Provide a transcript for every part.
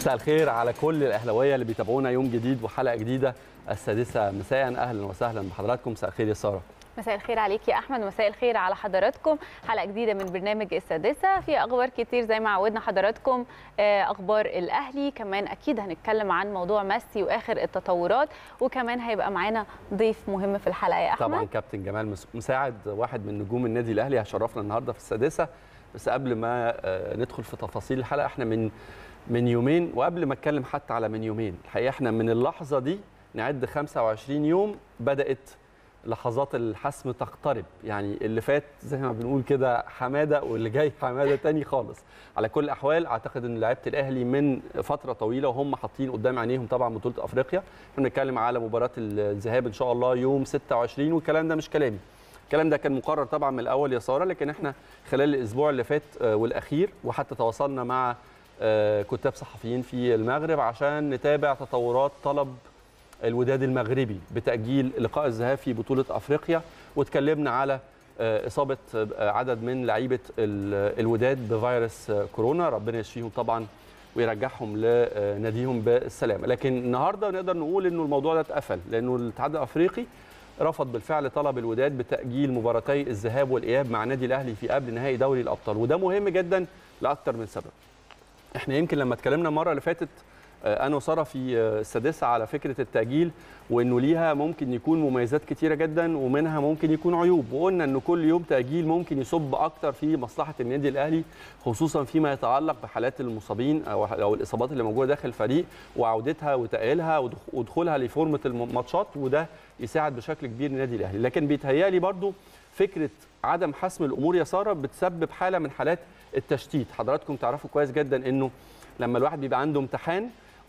مساء الخير على كل الاهلاويه اللي بيتابعونا يوم جديد وحلقه جديده السادسه مساء اهلا وسهلا بحضراتكم مساء الخير يا ساره مساء الخير عليك يا احمد ومساء الخير على حضراتكم حلقه جديده من برنامج السادسه في اخبار كتير زي ما عودنا حضراتكم اخبار الاهلي كمان اكيد هنتكلم عن موضوع ميسي واخر التطورات وكمان هيبقى معانا ضيف مهم في الحلقه يا احمد طبعا كابتن جمال مساعد واحد من نجوم النادي الاهلي هيشرفنا النهارده في السادسه بس قبل ما ندخل في تفاصيل الحلقه احنا من من يومين وقبل ما اتكلم حتى على من يومين الحقيقه احنا من اللحظه دي نعد 25 يوم بدات لحظات الحسم تقترب يعني اللي فات زي ما بنقول كده حماده واللي جاي حماده تاني خالص على كل الاحوال اعتقد ان لعيبه الاهلي من فتره طويله وهم حاطين قدام عينيهم طبعا بطوله افريقيا احنا بنتكلم على مباراه الذهاب ان شاء الله يوم 26 والكلام ده مش كلامي الكلام ده كان مقرر طبعا من الاول يا ساره لكن احنا خلال الاسبوع اللي فات والاخير وحتى تواصلنا مع كتاب صحفيين في المغرب عشان نتابع تطورات طلب الوداد المغربي بتاجيل لقاء الذهاب في بطوله افريقيا واتكلمنا على اصابه عدد من لعيبه الوداد بفيروس كورونا ربنا يشفيهم طبعا ويرجعهم لناديهم بالسلامه لكن النهارده نقدر نقول انه الموضوع ده اتقفل لانه الاتحاد الافريقي رفض بالفعل طلب الوداد بتاجيل مباراتي الذهاب والاياب مع النادي الاهلي في قبل نهائي دوري الابطال وده مهم جدا لاكثر من سبب احنا يمكن لما اتكلمنا المره اللي فاتت انا وساره في السادسه على فكره التاجيل وانه ليها ممكن يكون مميزات كتيره جدا ومنها ممكن يكون عيوب وقلنا انه كل يوم تاجيل ممكن يصب اكتر في مصلحه النادي الاهلي خصوصا فيما يتعلق بحالات المصابين او او الاصابات اللي موجوده داخل الفريق وعودتها وتاهيلها ودخولها لفورمه الماتشات وده يساعد بشكل كبير النادي الاهلي لكن بيتهيالي برضو فكره عدم حسم الامور يا ساره بتسبب حاله من حالات التشتيت حضراتكم تعرفوا كويس جدا انه لما الواحد بيبقى عنده امتحان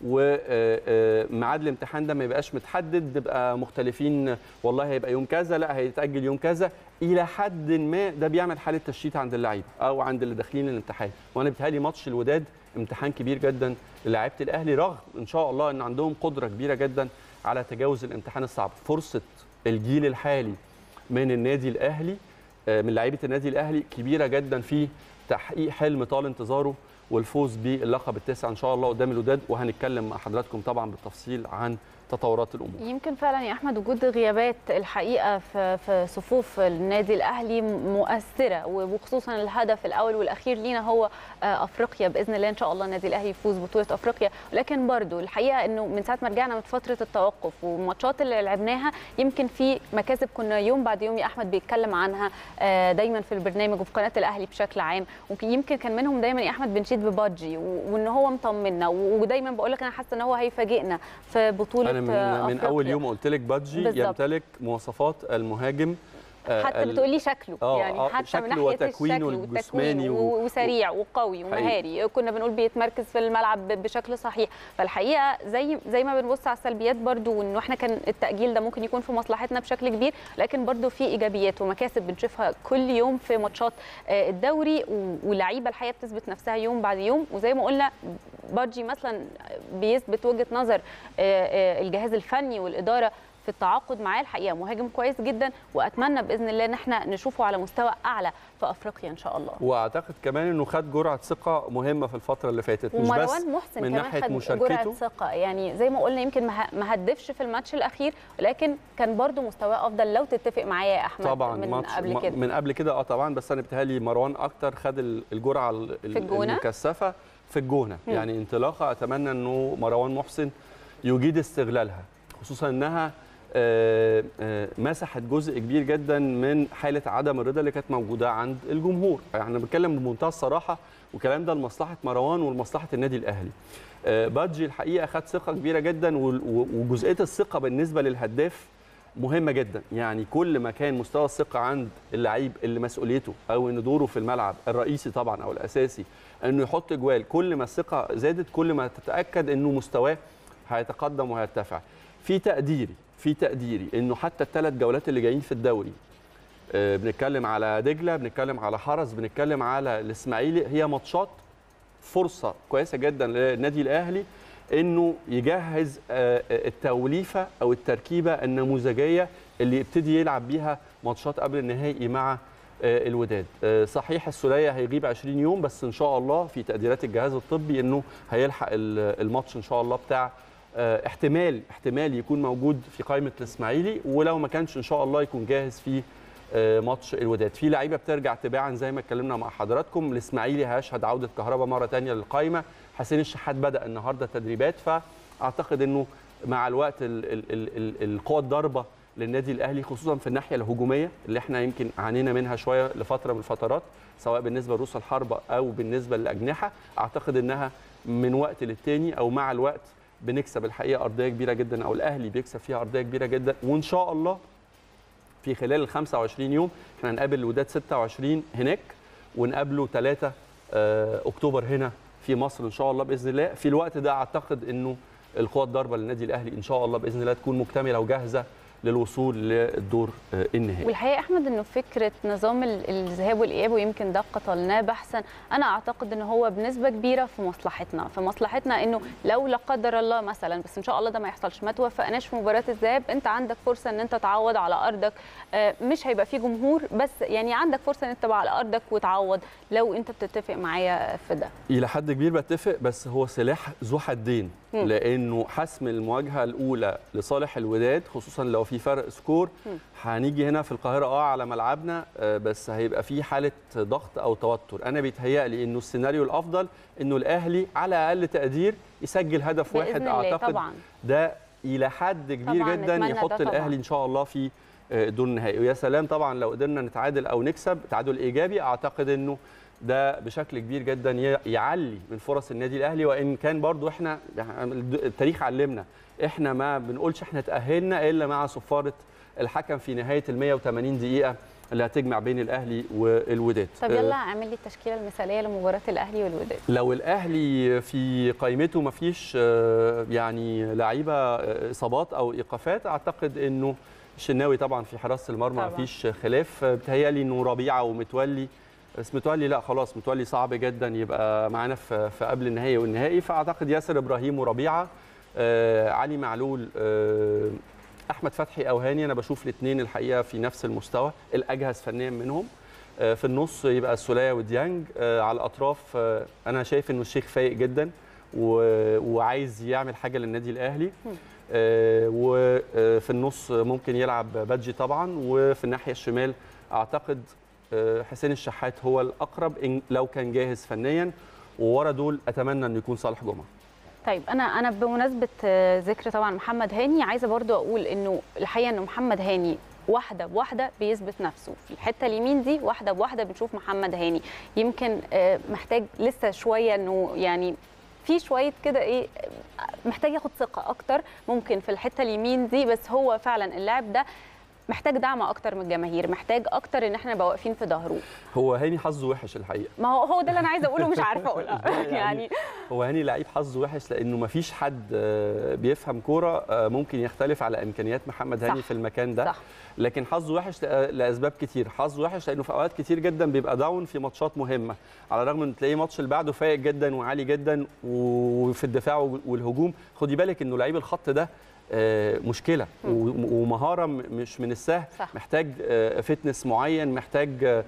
وميعاد الامتحان ده ما يبقاش متحدد نبقى مختلفين والله هيبقى يوم كذا لا هيتاجل يوم كذا الى حد ما ده بيعمل حاله تشتيت عند اللعيبه او عند اللي داخلين الامتحان وانا بيتهيألي ماتش الوداد امتحان كبير جدا للاعيبه الاهلي رغم ان شاء الله ان عندهم قدره كبيره جدا على تجاوز الامتحان الصعب فرصه الجيل الحالي من النادي الاهلي من لعيبه النادي الاهلي كبيره جدا في تحقيق حلم طال انتظاره والفوز باللقب التاسع ان شاء الله قدام الوداد وهنتكلم مع حضراتكم طبعا بالتفصيل عن تطورات الامور يمكن فعلا يا احمد وجود غيابات الحقيقه في في صفوف النادي الاهلي مؤثره وخصوصا الهدف الاول والاخير لينا هو افريقيا باذن الله ان شاء الله النادي الاهلي يفوز بطوله افريقيا لكن برضو الحقيقه انه من ساعه ما رجعنا من فتره التوقف والماتشات اللي لعبناها يمكن في مكاسب كنا يوم بعد يوم يا احمد بيتكلم عنها دايما في البرنامج وفي قناه الاهلي بشكل عام ويمكن كان منهم دايما يا احمد بنشيد ببادجي وان هو مطمنا ودايما بقول لك انا حاسه ان هو هيفاجئنا في بطوله أنا من, من اول يوم قلت لك بادجي بالزبط. يمتلك مواصفات المهاجم حتى بتقولي شكله آه يعني حتى شكله من ناحيه وتكوينه الشكل الجسماني و... وسريع وقوي ومهاري كنا بنقول بيتمركز في الملعب بشكل صحيح فالحقيقه زي زي ما بنبص على السلبيات برضو وانه احنا كان التاجيل ده ممكن يكون في مصلحتنا بشكل كبير لكن برضو في ايجابيات ومكاسب بنشوفها كل يوم في ماتشات الدوري واللعيبه الحقيقه بتثبت نفسها يوم بعد يوم وزي ما قلنا بادجي مثلا بيثبت وجهه نظر الجهاز الفني والاداره في التعاقد معاه الحقيقه مهاجم كويس جدا واتمنى باذن الله ان احنا نشوفه على مستوى اعلى في افريقيا ان شاء الله واعتقد كمان انه خد جرعه ثقه مهمه في الفتره اللي فاتت مش بس محسن من كمان ناحيه خد مشاركته جرعه ثقه يعني زي ما قلنا يمكن ما هدفش في الماتش الاخير ولكن كان برده مستواه افضل لو تتفق معايا يا احمد طبعا من ماتش قبل كده من قبل كده اه طبعا بس انا بيتهيألي مروان اكتر خد الجرعه في الجونة؟ المكثفه في الجونه م. يعني انطلاقه اتمنى انه مروان محسن يجيد استغلالها خصوصا انها آه آه مسحت جزء كبير جدا من حاله عدم الرضا اللي كانت موجوده عند الجمهور يعني بتكلم بمنتهى الصراحه والكلام ده لمصلحه مروان ولمصلحه النادي الاهلي آه بادجي الحقيقه خد ثقه كبيره جدا وجزئيه الثقه بالنسبه للهداف مهمه جدا يعني كل ما كان مستوى الثقه عند اللعيب اللي مسؤوليته او ان دوره في الملعب الرئيسي طبعا او الاساسي انه يحط جوال كل ما الثقه زادت كل ما تتاكد انه مستواه هيتقدم وهيرتفع في تقديري في تقديري انه حتى الثلاث جولات اللي جايين في الدوري آه بنتكلم على دجله بنتكلم على حرس بنتكلم على الاسماعيلي هي ماتشات فرصه كويسه جدا للنادي الاهلي انه يجهز التوليفه او التركيبه النموذجيه اللي يبتدي يلعب بيها ماتشات قبل النهائي مع آه، الوداد آه، صحيح السوليه هيغيب 20 يوم بس ان شاء الله في تقديرات الجهاز الطبي انه هيلحق ال- الماتش ان شاء الله بتاع آه، احتمال احتمال يكون موجود في قائمه الاسماعيلي ولو ما كانش ان شاء الله يكون جاهز في آه، ماتش الوداد في لعيبه بترجع تباعا زي ما اتكلمنا مع حضراتكم الاسماعيلي هيشهد عوده كهربا مره ثانيه للقائمه حسين الشحات بدا النهارده تدريبات فاعتقد انه مع الوقت ال- ال- ال- ال- القوه الضاربه للنادي الاهلي خصوصا في الناحيه الهجوميه اللي احنا يمكن عانينا منها شويه لفتره من الفترات سواء بالنسبه لرؤوس الحربه او بالنسبه للاجنحه اعتقد انها من وقت للتاني او مع الوقت بنكسب الحقيقه ارضيه كبيره جدا او الاهلي بيكسب فيها ارضيه كبيره جدا وان شاء الله في خلال ال 25 يوم احنا هنقابل الوداد 26 هناك ونقابله 3 اكتوبر هنا في مصر ان شاء الله باذن الله في الوقت ده اعتقد انه القوى الضاربه للنادي الاهلي ان شاء الله باذن الله تكون مكتمله وجاهزه للوصول للدور آه، النهائي والحقيقه احمد انه فكره نظام ال- الذهاب والاياب ويمكن ده قتلناه بحثا انا اعتقد ان هو بنسبه كبيره في مصلحتنا في مصلحتنا انه لو لا قدر الله مثلا بس ان شاء الله ده ما يحصلش ما توفقناش في مباراه الذهاب انت عندك فرصه ان انت تعوض على ارضك آه، مش هيبقى في جمهور بس يعني عندك فرصه ان انت تبقى على ارضك وتعوض لو انت بتتفق معايا في ده الى حد كبير بتفق بس هو سلاح ذو حدين مم. لانه حسم المواجهه الاولى لصالح الوداد خصوصا لو في فرق سكور مم. هنيجي هنا في القاهره اه على ملعبنا آه، بس هيبقى في حاله ضغط او توتر انا بيتهيألي انه السيناريو الافضل انه الاهلي على اقل تقدير يسجل هدف واحد باذن الله اعتقد طبعا ده الى حد كبير طبعاً جدا نتمنى يحط ده طبعاً. الاهلي ان شاء الله في آه، دور النهائي ويا سلام طبعا لو قدرنا نتعادل او نكسب تعادل ايجابي اعتقد انه ده بشكل كبير جدا ي- يعلي من فرص النادي الاهلي وان كان برضو احنا يعني التاريخ علمنا احنا ما بنقولش احنا تاهلنا الا مع صفاره الحكم في نهايه ال 180 دقيقه اللي هتجمع بين الاهلي والوداد طب آه، يلا اعمل لي التشكيله المثاليه لمباراه الاهلي والوداد لو الاهلي في قائمته ما فيش آه، يعني لعيبه آه، اصابات او ايقافات اعتقد انه الشناوي طبعا في حراسه المرمى ما طبعاً. فيش خلاف آه، بتهيألي انه ربيعه ومتولي بس متولي لا خلاص متولي صعب جدا يبقى معانا في في قبل النهائي والنهائي فاعتقد ياسر ابراهيم وربيعه آه، علي معلول آه، احمد فتحي او هاني انا بشوف الاثنين الحقيقه في نفس المستوى الاجهز فنيا منهم آه، في النص يبقى السوليه وديانج آه، على الاطراف آه، انا شايف انه الشيخ فايق جدا و- وعايز يعمل حاجه للنادي الاهلي آه، وفي النص ممكن يلعب بادجي طبعا وفي الناحيه الشمال اعتقد آه، حسين الشحات هو الاقرب إن لو كان جاهز فنيا وورا دول اتمنى انه يكون صالح جمعه طيب انا انا بمناسبه آه، ذكر طبعا محمد هاني عايزه برضو اقول انه الحقيقه انه محمد هاني واحده بواحده بيثبت نفسه في الحته اليمين دي واحده بواحده بنشوف محمد هاني يمكن آه، محتاج لسه شويه انه يعني في شويه كده ايه آه، محتاج ياخد ثقه اكتر ممكن في الحته اليمين دي بس هو فعلا اللاعب ده محتاج دعم اكتر من الجماهير محتاج اكتر ان احنا نبقى واقفين في ظهره هو هاني حظه وحش الحقيقه ما هو هو ده اللي انا عايزه اقوله مش عارفه اقولها يعني يعني هو هاني لعيب حظه وحش لانه ما فيش حد آه، بيفهم كوره آه، ممكن يختلف على امكانيات محمد هاني صح. في المكان ده صح لكن حظه وحش لأ- لاسباب كتير حظه وحش لانه في اوقات كتير جدا بيبقى داون في ماتشات مهمه على الرغم ان تلاقيه ماتش اللي بعده فايق جدا وعالي جدا وفي الدفاع والهجوم خدي بالك انه لعيب الخط ده آه، مشكله و- ومهاره م- مش من السهل صح. محتاج آه، فتنس معين محتاج آه،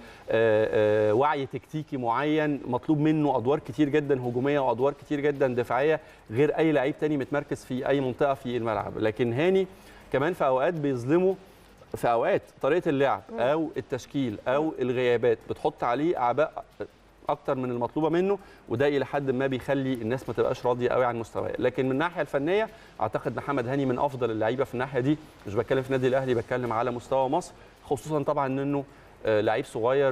آه، وعي تكتيكي معين مطلوب منه ادوار كتير جدا هجوميه وادوار كتير جدا دفاعيه غير اي لعيب تاني متمركز في اي منطقه في الملعب لكن هاني كمان في اوقات بيظلمه في اوقات طريقه اللعب او التشكيل او الغيابات بتحط عليه اعباء اكتر من المطلوبه منه وده الى حد ما بيخلي الناس ما تبقاش راضيه قوي عن مستواه لكن من الناحيه الفنيه اعتقد محمد هاني من افضل اللعيبه في الناحيه دي مش بتكلم في النادي الاهلي بتكلم على مستوى مصر خصوصا طبعا انه آه، لعيب صغير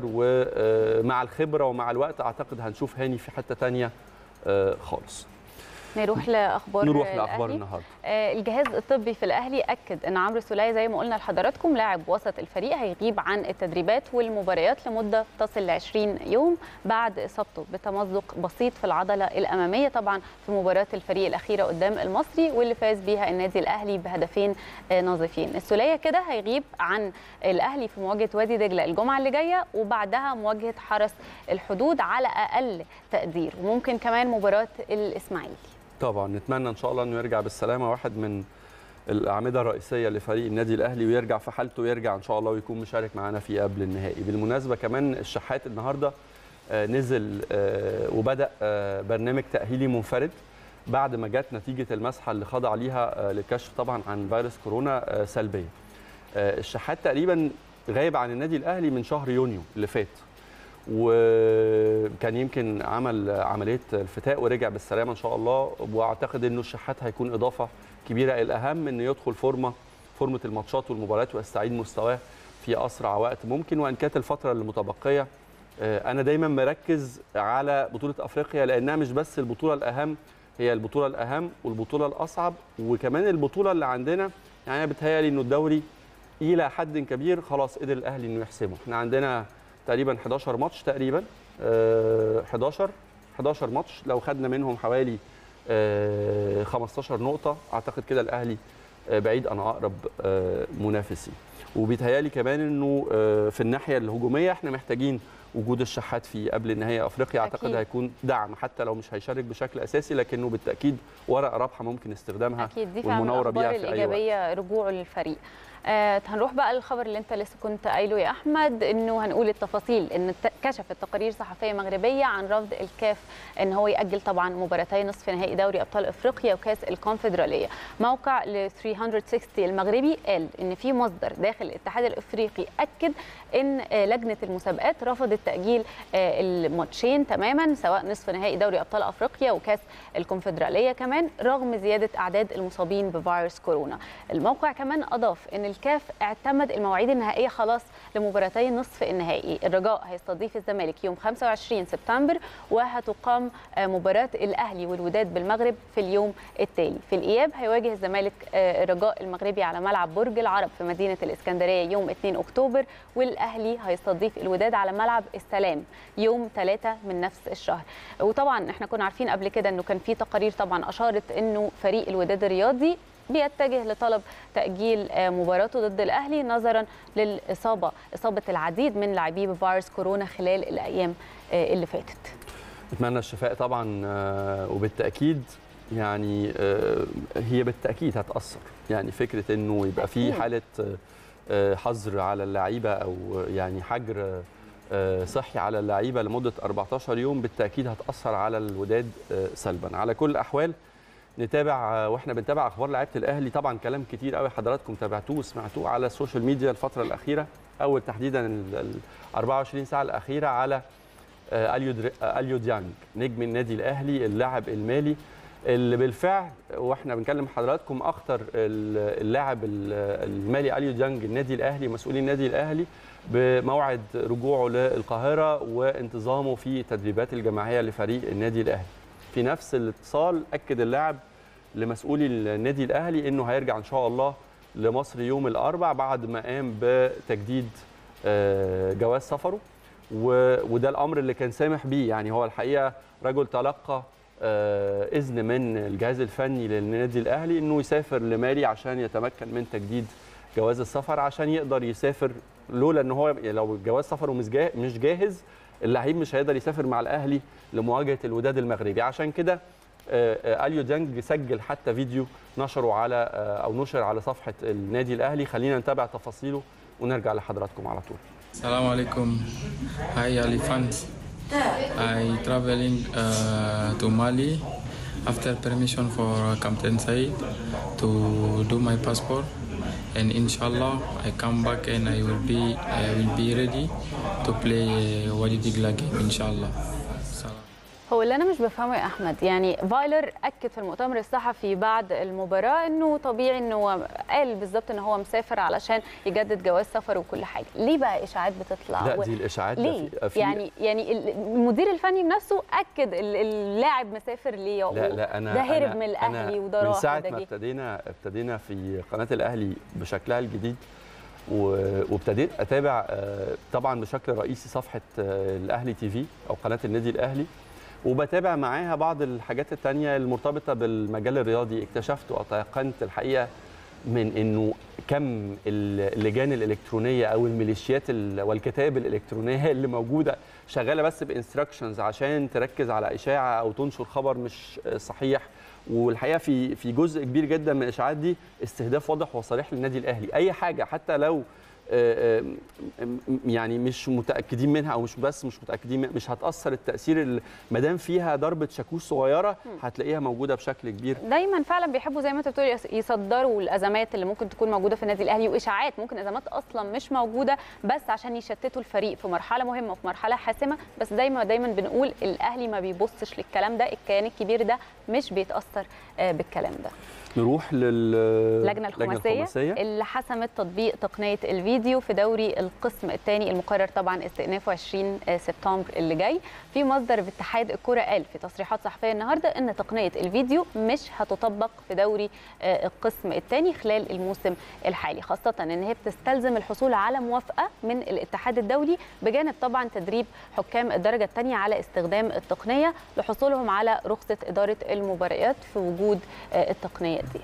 ومع الخبره ومع الوقت اعتقد هنشوف هاني في حته تانية آه، خالص نروح لاخبار نروح لاخبار الأهلي. النهارده آه، الجهاز الطبي في الاهلي اكد ان عمرو سوليه زي ما قلنا لحضراتكم لاعب وسط الفريق هيغيب عن التدريبات والمباريات لمده تصل ل 20 يوم بعد اصابته بتمزق بسيط في العضله الاماميه طبعا في مباراه الفريق الاخيره قدام المصري واللي فاز بيها النادي الاهلي بهدفين آه، نظيفين السوليه كده هيغيب عن الاهلي في مواجهه وادي دجله الجمعه اللي جايه وبعدها مواجهه حرس الحدود على اقل تقدير وممكن كمان مباراه الاسماعيلي طبعا نتمنى ان شاء الله انه يرجع بالسلامه واحد من الاعمده الرئيسيه لفريق النادي الاهلي ويرجع في حالته ويرجع ان شاء الله ويكون مشارك معانا في قبل النهائي بالمناسبه كمان الشحات النهارده آه، نزل آه، وبدا آه، برنامج تاهيلي منفرد بعد ما جت نتيجه المسحه اللي خضع ليها آه، للكشف طبعا عن فيروس كورونا آه، سلبيه آه، الشحات تقريبا غايب عن النادي الاهلي من شهر يونيو اللي فات وكان يمكن عمل عمليه الفتاء ورجع بالسلامه ان شاء الله واعتقد انه الشحات هيكون اضافه كبيره الاهم انه يدخل فورمه فورمه الماتشات والمباريات ويستعيد مستواه في اسرع وقت ممكن وان كانت الفتره المتبقيه آه، انا دايما مركز على بطوله افريقيا لانها مش بس البطوله الاهم هي البطوله الاهم والبطوله الاصعب وكمان البطوله اللي عندنا يعني انا بتهيألي انه الدوري الى حد كبير خلاص قدر الاهلي انه يحسمه احنا عندنا تقريبا 11 ماتش تقريبا آه، 11 11 ماتش لو خدنا منهم حوالي آه، 15 نقطه اعتقد كده الاهلي آه، بعيد عن اقرب آه، منافسي وبيتهيألي كمان انه آه، في الناحيه الهجوميه احنا محتاجين وجود الشحات في قبل النهائي افريقيا اعتقد أكيد. هيكون دعم حتى لو مش هيشارك بشكل اساسي لكنه بالتاكيد ورقه رابحه ممكن استخدامها اكيد دي فعلا والمناوره الاخبار بيها في اي وقت الايجابيه رجوعه للفريق آه هنروح بقى للخبر اللي انت لسه كنت قايله يا احمد انه هنقول التفاصيل ان الت- كشفت تقارير صحفيه مغربيه عن رفض الكاف ان هو ياجل طبعا مباراتي نصف نهائي دوري ابطال افريقيا وكاس الكونفدراليه موقع ل 360 المغربي قال ان في مصدر داخل الاتحاد الافريقي اكد ان آه، لجنه المسابقات رفضت تاجيل آه، الماتشين تماما سواء نصف نهائي دوري ابطال افريقيا وكاس الكونفدراليه كمان رغم زياده اعداد المصابين بفيروس كورونا الموقع كمان اضاف ان الكاف اعتمد المواعيد النهائيه خلاص لمباراتي نصف النهائي الرجاء هيستضيف الزمالك يوم 25 سبتمبر وهتقام آه، مباراه الاهلي والوداد بالمغرب في اليوم التالي في الاياب هيواجه الزمالك آه، الرجاء المغربي على ملعب برج العرب في مدينه الاسكندريه يوم 2 اكتوبر والاهلي هيستضيف الوداد على ملعب السلام يوم 3 من نفس الشهر وطبعا احنا كنا عارفين قبل كده انه كان في تقارير طبعا اشارت انه فريق الوداد الرياضي بيتجه لطلب تاجيل آه، مباراته ضد الاهلي نظرا للاصابه اصابه العديد من لاعبي بفيروس كورونا خلال الايام آه، اللي فاتت اتمنى الشفاء طبعا آه، وبالتاكيد يعني آه، هي بالتاكيد هتاثر يعني فكره انه يبقى في أكيد. حاله آه، حظر على اللعيبه او يعني حجر آه، صحي على اللعيبه لمده 14 يوم بالتاكيد هتاثر على الوداد آه، سلبا على كل الاحوال نتابع آه، واحنا بنتابع اخبار لعيبه الاهلي طبعا كلام كتير قوي حضراتكم تابعتوه وسمعتوه على السوشيال ميديا الفتره الاخيره اول تحديدا ال ال 24 ساعه الاخيره على آه، اليو در- آه، اليو ديانج نجم النادي الاهلي اللاعب المالي اللي بالفعل واحنا بنكلم حضراتكم اخطر ال- اللاعب ال- المالي اليو ديانج النادي الاهلي مسؤولي النادي الاهلي بموعد رجوعه للقاهره وانتظامه في التدريبات الجماعيه لفريق النادي الاهلي في نفس الاتصال اكد اللاعب لمسؤولي النادي الاهلي انه هيرجع ان شاء الله لمصر يوم الاربع بعد ما قام بتجديد آه، جواز سفره و- وده الامر اللي كان سامح بيه يعني هو الحقيقه رجل تلقى آه، اذن من الجهاز الفني للنادي الاهلي انه يسافر لمالي عشان يتمكن من تجديد جواز السفر عشان يقدر يسافر لولا ان هو لو جواز سفره مش جاه- مش جاهز اللعيب مش هيقدر يسافر مع الاهلي لمواجهه الوداد المغربي عشان كده آه، آه، اليو ديانج سجل حتى فيديو نشره على آه، او نشر على صفحه النادي الاهلي خلينا نتابع تفاصيله ونرجع لحضراتكم على طول Assalamu alaikum. Hi Ali fans. I traveling uh, to Mali after permission for Captain Said to do my passport and inshallah I come back and I will be I will be ready to play uh, Wadi Digla game inshallah. Salam. هو اللي انا مش بفهمه يا احمد يعني فايلر اكد في المؤتمر الصحفي بعد المباراه انه طبيعي انه هو قال بالظبط ان هو مسافر علشان يجدد جواز سفر وكل حاجه ليه بقى اشاعات بتطلع لا و- دي الاشاعات ده ليه في- في- يعني يعني المدير الفني بنفسه اكد ال- اللاعب مسافر ليه لا لا انا ده هرب أنا- من الاهلي أنا وده من راح ساعه وده ما جه ابتدينا ابتدينا في قناه الاهلي بشكلها الجديد و- وابتديت اتابع آه، طبعا بشكل رئيسي صفحه آه، الاهلي تي في او قناه النادي الاهلي وبتابع معاها بعض الحاجات التانية المرتبطة بالمجال الرياضي اكتشفت وتيقنت الحقيقة من انه كم اللجان الالكترونيه او الميليشيات ال- والكتائب الالكترونيه اللي موجوده شغاله بس بانستراكشنز عشان تركز على اشاعه او تنشر خبر مش صحيح والحقيقه في في جزء كبير جدا من الاشاعات دي استهداف واضح وصريح للنادي الاهلي اي حاجه حتى لو آه، آه، يعني مش متاكدين منها او مش بس مش متاكدين منها مش هتاثر التاثير ما دام فيها ضربه شاكوش صغيره هتلاقيها موجوده بشكل كبير دايما فعلا بيحبوا زي ما انت بتقول يص- يصدروا الازمات اللي ممكن تكون موجوده في النادي الاهلي واشاعات ممكن ازمات اصلا مش موجوده بس عشان يشتتوا الفريق في مرحله مهمه وفي مرحله حاسمه بس دايما دايما بنقول الاهلي ما بيبصش للكلام ده الكيان الكبير ده مش بيتاثر آه، بالكلام ده نروح لل اللجنه الخماسيه اللي حسمت تطبيق تقنيه الفيديو في دوري القسم الثاني المقرر طبعا استئنافه 20 سبتمبر اللي جاي في مصدر في اتحاد الكره قال في تصريحات صحفيه النهارده ان تقنيه الفيديو مش هتطبق في دوري آه، القسم الثاني خلال الموسم الحالي خاصه ان هي بتستلزم الحصول على موافقه من الاتحاد الدولي بجانب طبعا تدريب حكام الدرجه الثانيه على استخدام التقنيه لحصولهم على رخصه اداره المباريات في وجود آه، التقنيه دي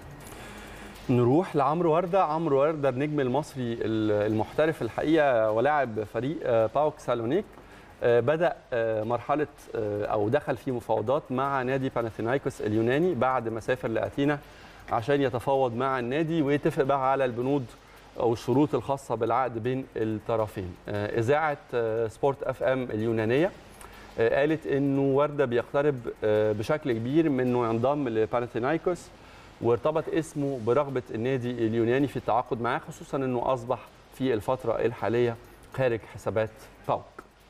نروح لعمرو ورده عمرو ورده النجم المصري المحترف الحقيقه ولاعب فريق آه، باوك سالونيك آه، بدا آه، مرحله آه، او دخل في مفاوضات مع نادي باناثينايكوس اليوناني بعد ما سافر لاثينا عشان يتفاوض مع النادي ويتفق بقى على البنود او الشروط الخاصه بالعقد بين الطرفين آه، اذاعه آه، سبورت اف ام اليونانيه آه، قالت انه ورده بيقترب آه، بشكل كبير من انه ينضم لباناثينايكوس وارتبط اسمه برغبه النادي اليوناني في التعاقد معاه خصوصا انه اصبح في الفتره الحاليه خارج حسابات باوك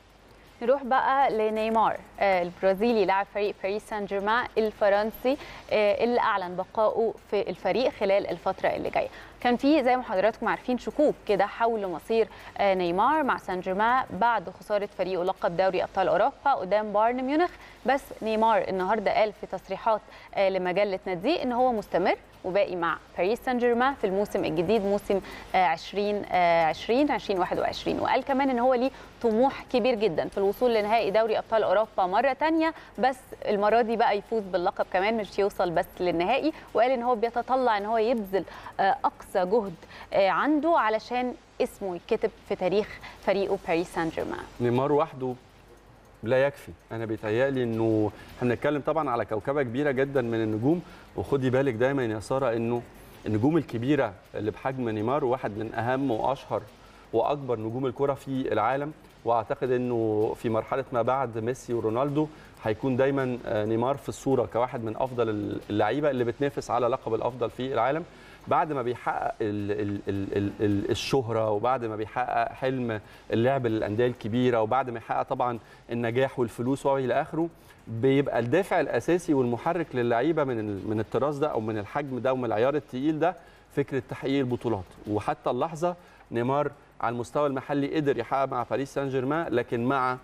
نروح بقى لنيمار آه، البرازيلي لاعب فريق باريس سان جيرمان الفرنسي آه، اللي اعلن بقائه في الفريق خلال الفتره اللي جايه كان في زي ما حضراتكم عارفين شكوك كده حول مصير آه، نيمار مع سان جيرمان بعد خساره فريقه لقب دوري ابطال اوروبا قدام بايرن ميونخ بس نيمار النهارده قال في تصريحات آه، لمجله نادي ان هو مستمر وباقي مع باريس سان جيرمان في الموسم الجديد موسم آه، 2020 2021 وقال كمان ان هو ليه طموح كبير جدا في الوصول لنهائي دوري ابطال اوروبا مره تانية بس المره دي بقى يفوز باللقب كمان مش يوصل بس للنهائي وقال ان هو بيتطلع ان هو يبذل آه، اقصى جهد آه، عنده علشان اسمه يتكتب في تاريخ فريقه باريس سان جيرمان نيمار وحده لا يكفي انا بيتهيألي انه احنا بنتكلم طبعا على كوكبه كبيره جدا من النجوم وخدي بالك دايما يا ساره انه النجوم الكبيره اللي بحجم نيمار واحد من اهم واشهر واكبر نجوم الكره في العالم واعتقد انه في مرحله ما بعد ميسي ورونالدو هيكون دايما آه، نيمار في الصوره كواحد من افضل اللعيبه اللي بتنافس على لقب الافضل في العالم بعد ما بيحقق ال ال ال ال ال الشهره وبعد ما بيحقق حلم اللعب للانديه الكبيره وبعد ما يحقق طبعا النجاح والفلوس والى اخره بيبقى الدافع الاساسي والمحرك للعيبه من ال- من الطراز ده او من الحجم ده ومن العيار التقيل ده فكره تحقيق البطولات وحتى اللحظه نيمار على المستوى المحلي قدر يحقق مع باريس سان جيرمان لكن مع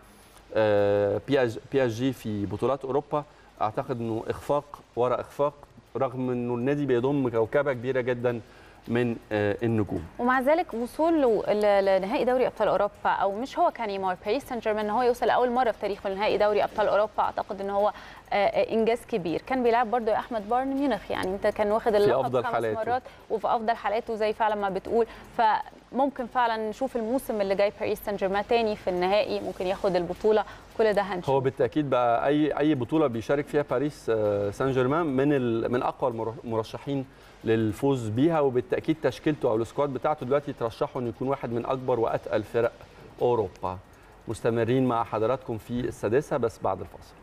آه، بي اس بي اس جي في بطولات اوروبا اعتقد انه اخفاق وراء اخفاق رغم انه النادي بيضم كوكبه كبيره جدا من آه، النجوم ومع ذلك وصوله ل- لنهائي دوري ابطال اوروبا او مش هو كان نيمار باريس سان جيرمان ان هو يوصل لاول مره في تاريخه لنهائي دوري ابطال اوروبا اعتقد ان هو آه، آه، انجاز كبير كان بيلعب برضه يا احمد بايرن ميونخ يعني انت كان واخد اللقب أفضل خمس حالاته. مرات وفي افضل حالاته زي فعلا ما بتقول فممكن فعلا نشوف الموسم اللي جاي باريس سان جيرمان تاني في النهائي ممكن ياخد البطوله كل ده هنشوف هو بالتاكيد بقى اي اي بطوله بيشارك فيها باريس آه، سان جيرمان من ال- من اقوى المر- المرشحين للفوز بيها وبالتاكيد تشكيلته او السكواد بتاعته دلوقتي ترشحه انه يكون واحد من اكبر واتقل فرق اوروبا مستمرين مع حضراتكم في السادسه بس بعد الفاصل